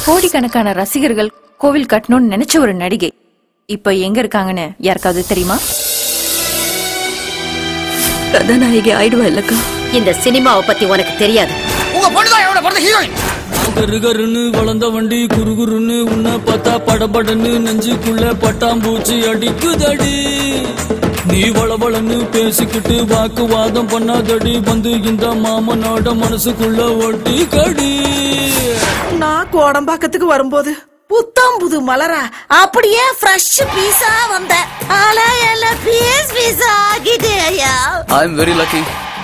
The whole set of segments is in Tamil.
கோடிக்கணக்கான ரசிகர்கள் கோவில் கட்டணும்னு நினைச்ச ஒரு நடிகை இப்ப எங்க இருக்காங்கன்னு யாருக்காவது தெரியுமா கதாநாயகி ஆயிடுவா இல்லக்கா இந்த சினிமாவை பத்தி உனக்கு தெரியாது உங்க பொண்ணுதான் என்னோட பிறந்த ஹீரோயின் கருகருன்னு வளர்ந்த வண்டி குறுகுறுன்னு உன்னை பார்த்தா படபடன்னு நெஞ்சுக்குள்ள பட்டாம்பூச்சி அடிக்குதடி நீ வளவளன்னு பேசிக்கிட்டு வாக்குவாதம் பண்ணாதடி வந்து இந்த மாமனோட மனசுக்குள்ள ஒட்டி கடி நான் கோடம்பாக்கத்துக்கு வரும்போது புத்தம் புது மலரா அப்படியே ஃப்ரெஷ் பீஸா வந்த ஆனா எல்லாம் பீஸ் பீஸா ஆகிட்டேயா ஐ எம் வெரி லக்கி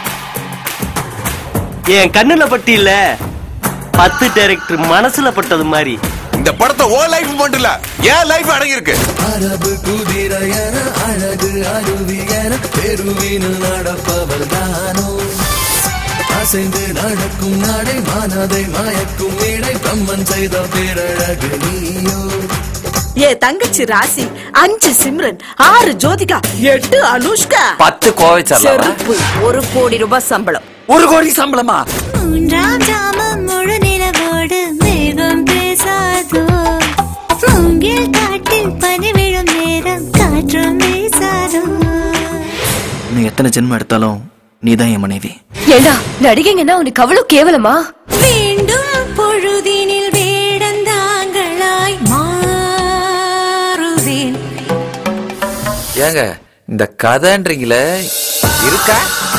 என் கண்ணுல பட்டு இல்ல பத்து டைரக்டர் மனசுல பட்டது மாதிரி இந்த படத்தை ஓ லைஃப் மட்டும் இல்ல ஏன் லைஃப் அடங்கி இருக்கு அரபு குதிரையன அழகு அருவியன பெருவினு நடப்பவர் தானோ அசைந்து நடக்கும் நடை மனதை மயக்கும் இடை பிரம்மன் செய்த பேரழகு நீயோ ஏ தங்கச்சி ராசி அஞ்சு சிம்ரன் ஆறு ஜோதிகா எட்டு அனுஷ்கா பத்து கோவைச்சார்ல செருப்பு ஒரு கோடி ரூபாய் சம்பளம் ஒரு கோடி சம்பளமா மூன்றாம் ஜாமம் முழு நிலவோடு மேகம் பேசாதோ மூங்கில் காட்டில் பனி விழும் நேரம் காற்றும் வீசாதோ நீ எத்தனை ஜென்மம் எடுத்தாலும் நீதான் என் மனைவி ஏண்டா நடிகைங்கன்னா உனக்கு அவ்வளவு கேவலமா மீண்டும் பொழுதினில் வேடந்தாங்களாய் மாறுவேன் ஏங்க இந்த கதைன்றீங்களே இருக்கா